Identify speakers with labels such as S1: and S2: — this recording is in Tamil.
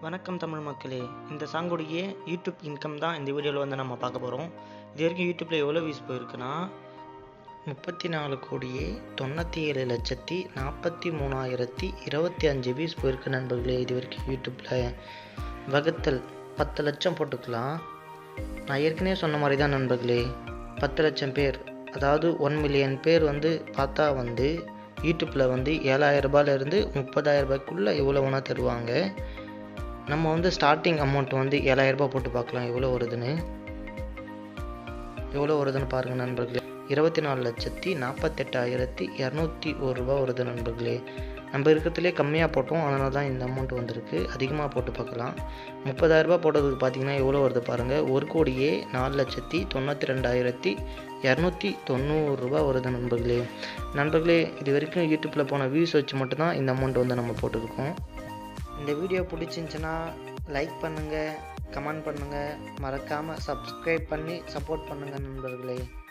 S1: வணக்கம் தமிழ் மக்களே இந்த சாங்குடைய யூடியூப் இன்கம் தான் இந்த வீடியோவில் வந்து நம்ம பார்க்க போகிறோம் இது வரைக்கும் யூடியூப்பில் எவ்வளோ வியூஸ் போயிருக்குன்னா முப்பத்தி நாலு கோடியே தொண்ணூற்றி ஏழு லட்சத்தி நாற்பத்தி மூணாயிரத்தி இருபத்தி அஞ்சு வியூஸ் போயிருக்கு நண்பர்களே இது வரைக்கும் யூடியூப்பில் வகுத்தல் பத்து லட்சம் போட்டுக்கலாம் நான் ஏற்கனவே சொன்ன மாதிரி தான் நண்பர்களே பத்து லட்சம் பேர் அதாவது ஒன் மில்லியன் பேர் வந்து பார்த்தா வந்து யூடியூப்பில் வந்து ஏழாயிரம் ரூபாயிலேருந்து முப்பதாயிரம் ரூபாய்க்குள்ளே எவ்வளோ வேணால் தருவாங்க நம்ம வந்து ஸ்டார்டிங் அமௌண்ட் வந்து ஏழாயிரம் ரூபாய் போட்டு பார்க்கலாம் எவ்வளோ வருதுன்னு எவ்வளோ வருதுன்னு பாருங்கள் நண்பர்களே இருபத்தி நாலு லட்சத்தி நாற்பத்தெட்டாயிரத்தி இரநூத்தி ஒரு ரூபா வருது நண்பர்களே நம்ம இருக்கிறதுலே கம்மியாக போட்டோம் அதனால தான் இந்த அமௌண்ட் வந்திருக்கு அதிகமாக போட்டு பார்க்கலாம் முப்பதாயிரரூபா போட்டதுக்கு பார்த்தீங்கன்னா எவ்வளோ வருது பாருங்கள் ஒரு கோடியே நாலு லட்சத்தி தொண்ணூற்றி ரெண்டாயிரத்தி இரநூத்தி தொண்ணூறுரூபா வருது நண்பர்களே நண்பர்களே இது வரைக்கும் யூடியூப்பில் போன வியூஸ் வச்சு மட்டும்தான் இந்த அமௌண்ட் வந்து நம்ம போட்டிருக்கோம் இந்த வீடியோ பிடிச்சிருந்துச்சுன்னா லைக் பண்ணுங்கள் கமெண்ட் பண்ணுங்கள் மறக்காமல் சப்ஸ்கிரைப் பண்ணி சப்போர்ட் பண்ணுங்கள் நண்பர்களே